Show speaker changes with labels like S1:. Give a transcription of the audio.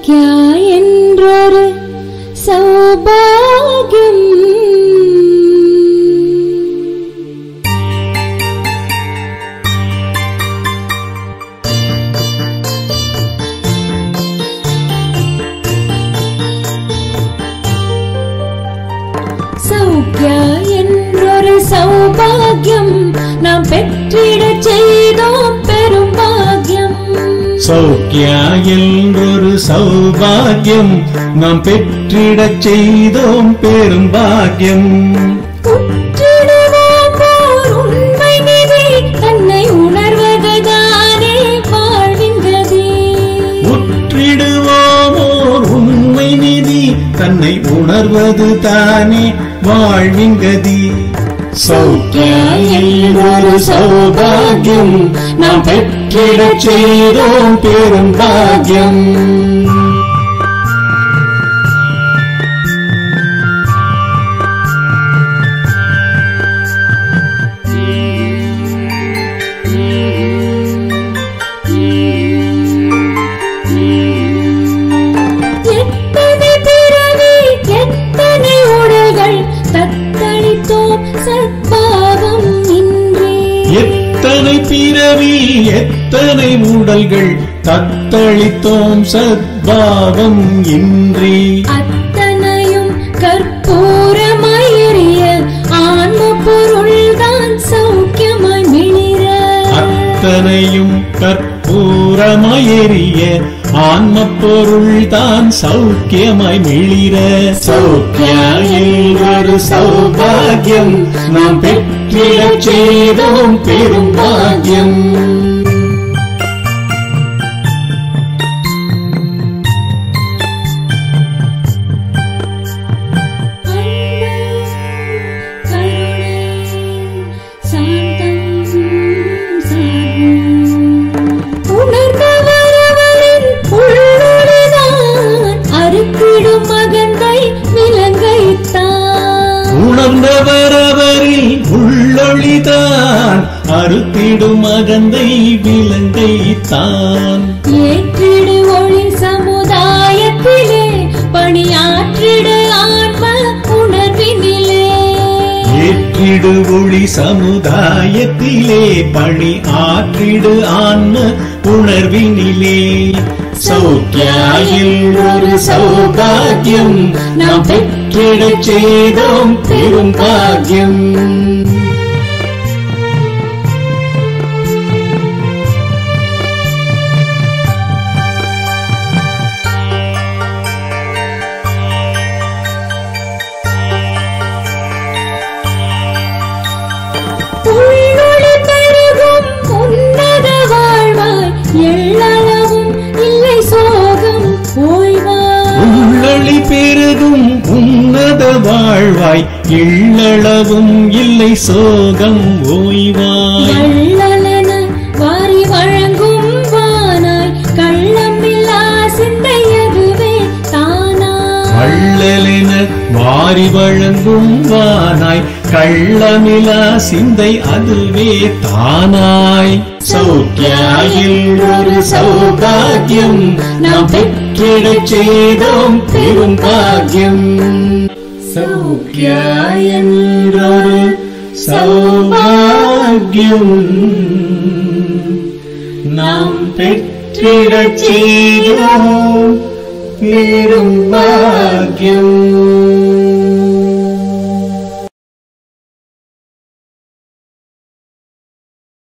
S1: சௌக்கியா என்றொரு சௌபாகியம் சௌக்கியா என்றொரு சௌபாகியம் நாம் பெற்றிடச் செய்தோம் பெரும் பாக்கியம்
S2: சௌக்கியா என்றொரு சௌபாகியம் நாம் பெற்றிடச் செய்தோம் பெரும் பாக்கியம்
S1: உற்றிடுவோம் ஓர் உண்மை நிதி தன்னை உணர்வதுதானே வாழ்வின் கதி
S2: உற்றிடுவோம் ஓர் உண்மை நிதி தன்னை உணர்வது தானே வாழ்வின் கதி சௌக்கியா என்றொரு சௌபாகியம் நாம் பெற்றிடச் செய்தோம் பெரும் பாக்கியம்
S1: எத்தனை பிறவி எத்தனை உடல்கள் தத்தளித்தோம் சத்பாவம் இன்றே
S2: எத்தனை பிறவி எத்தனை உடல்கள் தத்தளித்தோம் சத்பாவம் இன்றி
S1: அத்தனையும் கற்பூரமாயிரிய ஆன்ம பொருள்தான் சௌக்கியமாய் மிளிர
S2: அத்தனையும் கற்பூரமயறிய ஆன்ம பொருள் தான் சௌக்கியமாய் மிளிர சௌக்கியாயில் சௌபாகியம் நாம் பெற்றிடச் செய்தோம் பெரும் பாக்கியம்
S1: உணர்ந்தவரவரின் உள்ளொளிதான் அறுத்திடும் மகந்தை விலங்கைத்தான்
S2: உணர்ந்தவரவரில் உள்ளொளிதான் அறுத்திடும் அகந்தை விலங்கை தான்
S1: ஏற்றிடு ஒளி சமுதாயத்திலே பணியாற்றிடு ஆன்ம உணர்வினிலே
S2: ஏற்றிடு ஒளி சமுதாயத்திலே பணி ஆற்றிடு ஆன்ம உணர்வினிலே சௌக்கியாயில் ஒரு சௌபாகியம் நாம் பெற்றிடச் செய்தோம் பெரும் பாக்கியம்
S1: உள்ளொளி பெருகும் உன்னத வாழ்வாய் எள்ளளவும் இல்லை சோகம் ஓய்வாய்
S2: உள்ளொளி பெருகும் உன்னத வாழ்வாய் எள்ளளவும் இல்லை சோகம் ஓய்வாய்
S1: எள்ளலன வாரி வழங்கும் வானாய் கள்ளமில்லா சிந்தை அதுவே தானாய்
S2: வள்ளலென வாரி வழங்கும் வானாய் கள்ளமிலா சிந்தை அதுவே தானாய் சௌக்கியாயில் ஒரு சௌபாகியம் நாம் பெற்றிடச் செய்தோம் பெரும் பாக்கியம் சௌக்கியாயொரு சௌபாகியம் நாம் பெற்றிடச் செய்தோம் பெரும் பாக்கியம்